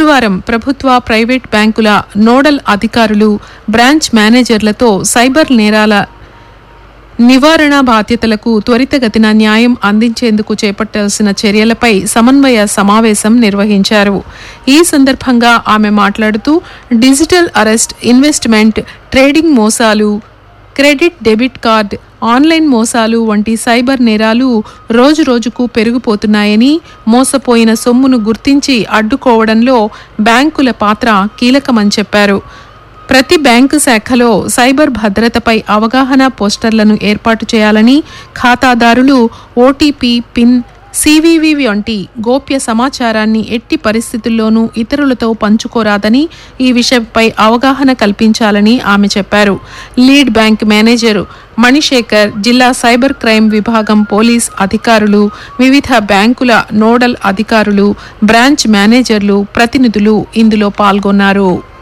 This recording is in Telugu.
బుధవారం ప్రభుత్వ ప్రైవేట్ బ్యాంకుల నోడల్ అధికారులు బ్రాంచ్ మేనేజర్లతో సైబర్ నేరాల నివారణ బాధ్యతలకు త్వరితగతిన న్యాయం అందించేందుకు చేపట్టాల్సిన చర్యలపై సమన్వయ సమావేశం నిర్వహించారు ఈ సందర్భంగా ఆమె మాట్లాడుతూ డిజిటల్ అరెస్ట్ ఇన్వెస్ట్మెంట్ ట్రేడింగ్ మోసాలు క్రెడిట్ డెబిట్ కార్డ్ ఆన్లైన్ మోసాలు వంటి సైబర్ నేరాలు రోజురోజుకు పెరిగిపోతున్నాయని మోసపోయిన సొమ్మును గుర్తించి అడ్డుకోవడంలో బ్యాంకుల పాత్ర కీలకమని చెప్పారు ప్రతి బ్యాంకు శాఖలో సైబర్ భద్రతపై అవగాహన పోస్టర్లను ఏర్పాటు చేయాలని ఖాతాదారులు ఓటీపీ పిన్ సివివి వంటి గోప్య సమాచారాన్ని ఎట్టి పరిస్థితుల్లోనూ ఇతరులతో పంచుకోరాదని ఈ విషయంపై అవగాహన కల్పించాలని ఆమె చెప్పారు లీడ్ బ్యాంక్ మేనేజర్ మణిశేఖర్ జిల్లా సైబర్ క్రైమ్ విభాగం పోలీస్ అధికారులు వివిధ బ్యాంకుల నోడల్ అధికారులు బ్రాంచ్ మేనేజర్లు ప్రతినిధులు ఇందులో పాల్గొన్నారు